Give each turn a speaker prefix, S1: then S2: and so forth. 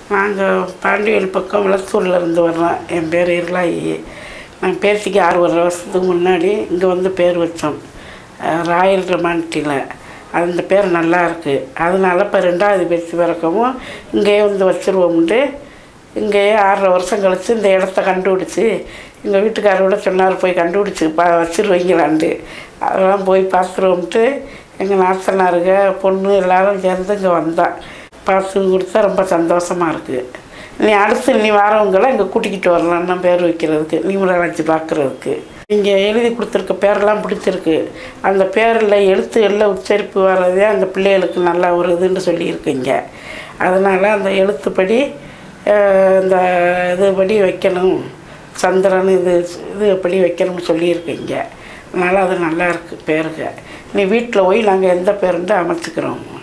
S1: நாங்கள் பாண்டியல் பக்கம் விளத்தூரில் இருந்து வர்றோம் என் பேர் இருளாயி நான் பேத்திக்கு ஆறு ஒரு வருஷத்துக்கு முன்னாடி இங்கே வந்து பேர் வச்சோம் அஹ் ராயல் ரொமான்டியில் அந்த பேர் நல்லா இருக்குது அதனால இப்போ ரெண்டாவது பேத்தி பிறக்கவும் இங்கேயே வந்து வச்சுருவோம்ட்டு இங்கேயே ஆறரை வருஷம் கழித்து இந்த இடத்த கண்டுபிடிச்சி எங்கள் வீட்டுக்காரோட சொன்னார் போய் கண்டுபிடிச்சி பா வச்சுருவீங்களான்ட்டு அதெல்லாம் போய் பார்த்துருவோம்ட்டு எங்கள் நாத்தனாருங்க பொண்ணு எல்லாரும் சேர்ந்து இங்கே வந்தான் பார்த்து கொடுத்தா ரொம்ப சந்தோஷமாக இருக்குது நீ அடுத்து நீ வரவங்களை இங்கே கூட்டிக்கிட்டு வரலாம்னா பேர் வைக்கிறதுக்கு நீங்கள வச்சு பார்க்குறதுக்கு இங்கே எழுதி கொடுத்துருக்க பேரெல்லாம் பிடிச்சிருக்கு அந்த பேரில் எழுத்துகளில் உச்சரிப்பு வர்றதே அந்த பிள்ளைகளுக்கு நல்லா ஒரு இதுன்னு சொல்லியிருக்கீங்க அதனால் அந்த எழுத்துப்படி அஹ், இந்த இதுபடி வைக்கணும் சந்திரன் இது இது எப்படி வைக்கணும்னு சொல்லியிருக்கீங்க அதனால் அது நல்லா இருக்குது பேருங்க நீ வீட்டில் போய் நாங்கள் எந்த பேருண்டு அமைச்சுக்கிறோம்